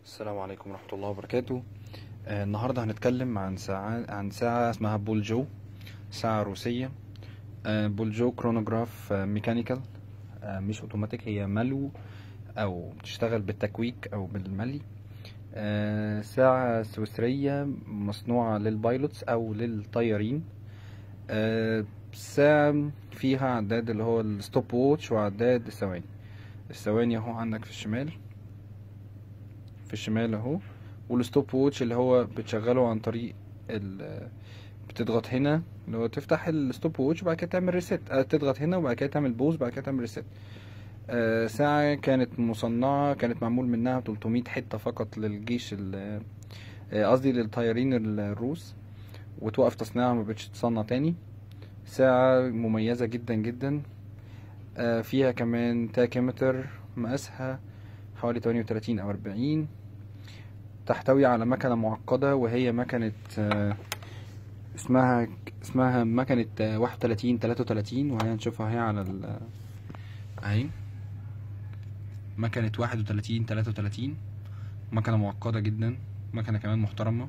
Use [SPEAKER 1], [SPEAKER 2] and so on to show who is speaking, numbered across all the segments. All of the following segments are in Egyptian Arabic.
[SPEAKER 1] السلام عليكم ورحمة الله وبركاته آه النهاردة هنتكلم عن ساعة عن ساعة اسمها بولجو ساعة روسية آه بولجو كرونوجراف آه ميكانيكال آه مش اوتوماتيك هي ملو او بتشتغل بالتكويك او بالملي آه ساعة سويسرية مصنوعة للبايلوتس او للطيارين آه ساعة فيها عداد اللي هو الستوب ووتش وعداد الثواني الثواني اهو عندك في الشمال في الشمال اهو والستوب ووتش اللي هو بتشغله عن طريق ال بتضغط هنا اللي هو تفتح الستوب ووتش وبعد كده تعمل ريست أه تضغط هنا وبعد كده تعمل بوز وبعد كده تعمل ريست أه ساعة كانت مصنعة كانت معمول منها 300 حتة فقط للجيش ال- آه، قصدي للطيارين الروس وتوقف تصنيعها ما بقتش تصنع تاني ساعة مميزة جدا جدا آه، فيها كمان تاكيمتر مقاسها حوالي 38 أو 40 تحتوي على مكنة معقدة وهي مكنة آه، اسمها اسمها مكنة آه، 31 33 وهي هنشوفها اهي على ال اهي مكنة 31 33 مكنة معقدة جدا مكنة كمان محترمة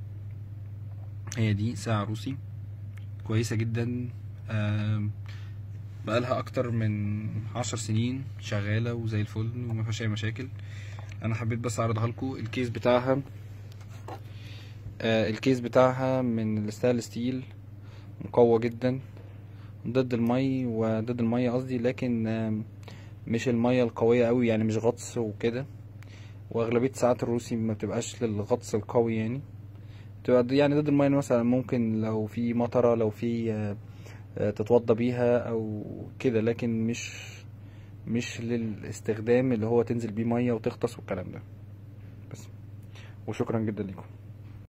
[SPEAKER 1] هي دي ساعة روسي كويسة جدا آم، بقالها اكتر من عشر سنين شغالة وزي الفل وما فيهاش اي مشاكل انا حبيت بس اعرضها لكم الكيس بتاعها آه الكيس بتاعها من الستانلس ستيل مقوى جدا ضد المي وضد المية قصدي لكن آم، مش المية القوية قوي يعني مش غطس وكده واغلبية ساعات الروسي ما بتبقاش للغطس القوي يعني بتبقى ضد- يعني ضد المية مثلا ممكن لو في مطرة لو في آه، آه، تتوضى بيها او كده لكن مش مش للاستخدام اللي هو تنزل بيه مية وتغطس والكلام ده بس وشكرا جدا لكم